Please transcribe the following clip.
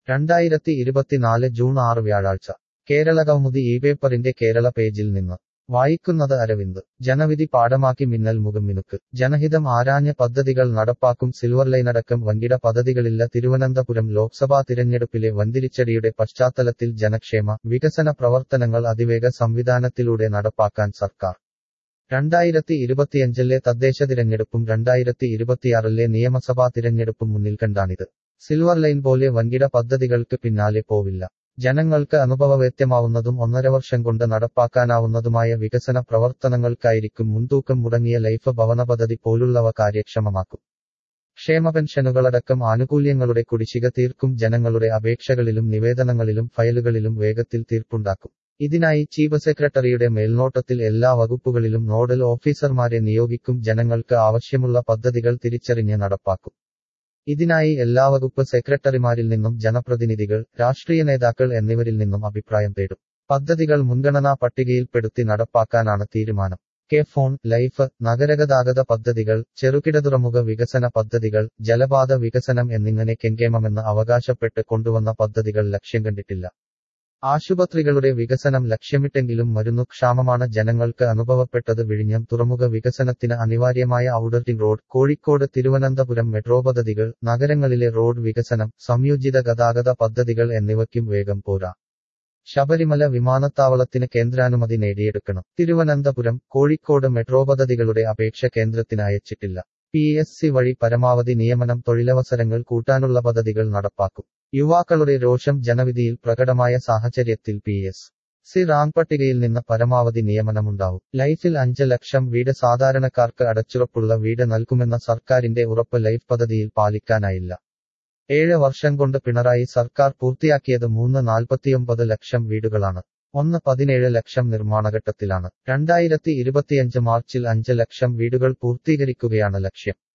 രണ്ടായിരത്തി ഇരുപത്തിനാല് ജൂൺ ആറ് വ്യാഴാഴ്ച കേരള കൗമുദി ഈ പേപ്പറിന്റെ കേരള പേജിൽ നിന്ന് വായിക്കുന്നത് അരവിന്ദ് ജനവിധി പാഠമാക്കി മിന്നൽ മുഖം മിനുക്ക് ജനഹിതം ആരാഞ്ഞ പദ്ധതികൾ നടപ്പാക്കും സിൽവർ ലൈനടക്കം വൻകിട പദ്ധതികളില്ല തിരുവനന്തപുരം ലോക്സഭാ തിരഞ്ഞെടുപ്പിലെ വന്തിരിച്ചടിയുടെ പശ്ചാത്തലത്തിൽ ജനക്ഷേമ വികസന പ്രവർത്തനങ്ങൾ അതിവേഗ സംവിധാനത്തിലൂടെ നടപ്പാക്കാൻ സർക്കാർ രണ്ടായിരത്തി ഇരുപത്തിയഞ്ചിലെ തദ്ദേശ തിരഞ്ഞെടുപ്പും രണ്ടായിരത്തി ഇരുപത്തിയാറിലെ നിയമസഭാ തിരഞ്ഞെടുപ്പും മുന്നിൽ കണ്ടാണിത് സിൽവർ ലൈൻ പോലെ വൻകിട പദ്ധതികൾക്ക് പിന്നാലെ പോവില്ല ജനങ്ങൾക്ക് അനുഭവവേദ്യമാവുന്നതും ഒന്നര വർഷം കൊണ്ട് നടപ്പാക്കാനാവുന്നതുമായ വികസന പ്രവർത്തനങ്ങൾക്കായിരിക്കും മുൻതൂക്കം മുടങ്ങിയ ലൈഫ് ഭവന പദ്ധതി പോലുള്ളവ കാര്യക്ഷമമാക്കും ക്ഷേമ പെൻഷനുകളടക്കം ആനുകൂല്യങ്ങളുടെ കുടിശ്ശിക തീർക്കും ജനങ്ങളുടെ അപേക്ഷകളിലും നിവേദനങ്ങളിലും ഫയലുകളിലും വേഗത്തിൽ തീർപ്പുണ്ടാക്കും ഇതിനായി ചീഫ് സെക്രട്ടറിയുടെ മേൽനോട്ടത്തിൽ എല്ലാ വകുപ്പുകളിലും നോഡൽ ഓഫീസർമാരെ നിയോഗിക്കും ജനങ്ങൾക്ക് ആവശ്യമുള്ള പദ്ധതികൾ തിരിച്ചറിഞ്ഞ് നടപ്പാക്കും ഇതിനായി എല്ലാ വകുപ്പ് സെക്രട്ടറിമാരിൽ നിന്നും ജനപ്രതിനിധികൾ രാഷ്ട്രീയ നേതാക്കൾ എന്നിവരിൽ നിന്നും അഭിപ്രായം തേടും പദ്ധതികൾ മുൻഗണനാ പട്ടികയിൽപ്പെടുത്തി നടപ്പാക്കാനാണ് തീരുമാനം കെ ഫോൺ ലൈഫ് നഗരഗതാഗത പദ്ധതികൾ ചെറുകിട തുറമുഖ വികസന പദ്ധതികൾ ജലപാത വികസനം എന്നിങ്ങനെ കെങ്കേമമെന്ന് അവകാശപ്പെട്ട് കൊണ്ടുവന്ന പദ്ധതികൾ ലക്ഷ്യം കണ്ടിട്ടില്ല ആശുപത്രികളുടെ വികസനം ലക്ഷ്യമിട്ടെങ്കിലും മരുന്നു ക്ഷാമമാണ് ജനങ്ങൾക്ക് അനുഭവപ്പെട്ടത് വിഴിഞ്ഞം തുറമുഖ വികസനത്തിന് അനിവാര്യമായ outer ring road Kozhikode Thiruvananthapuram metro പദ്ധതികൾ നഗരങ്ങളിലെ റോഡ് വികസനം സംയോജിത ഗതാഗത പദ്ധതികൾ എന്നിവയ്ക്കും വേഗം പോരാ ശബരിമല വിമാനത്താവളത്തിന് കേന്ദ്രാനുമതി നേടിയെടുക്കണം തിരുവനന്തപുരം കോഴിക്കോട് മെട്രോ പദ്ധതികളുടെ അപേക്ഷ കേന്ദ്രത്തിന് അയച്ചിട്ടില്ല പി എസ് സി വഴി പരമാവധി നിയമനം തൊഴിലവസരങ്ങൾ കൂട്ടാനുള്ള പദ്ധതികൾ നടപ്പാക്കും യുവാക്കളുടെ രോഷം ജനവിധിയിൽ പ്രകടമായ സാഹചര്യത്തിൽ പി എസ് സി റാങ്ക് പട്ടികയിൽ നിന്ന് പരമാവധി നിയമനമുണ്ടാവും ലൈഫിൽ അഞ്ച് ലക്ഷം വീട് സാധാരണക്കാർക്ക് അടച്ചുറപ്പുള്ള വീട് നൽകുമെന്ന സർക്കാരിന്റെ ഉറപ്പ് ലൈഫ് പദ്ധതിയിൽ പാലിക്കാനായില്ല ഏഴ് വർഷം കൊണ്ട് പിണറായി സർക്കാർ പൂർത്തിയാക്കിയത് മൂന്ന് നാൽപ്പത്തിയൊമ്പത് ലക്ഷം വീടുകളാണ് ഒന്ന് പതിനേഴ് ലക്ഷം നിർമ്മാണഘട്ടത്തിലാണ് രണ്ടായിരത്തി ഇരുപത്തിയഞ്ച് മാർച്ചിൽ അഞ്ച് ലക്ഷം വീടുകൾ പൂർത്തീകരിക്കുകയാണ് ലക്ഷ്യം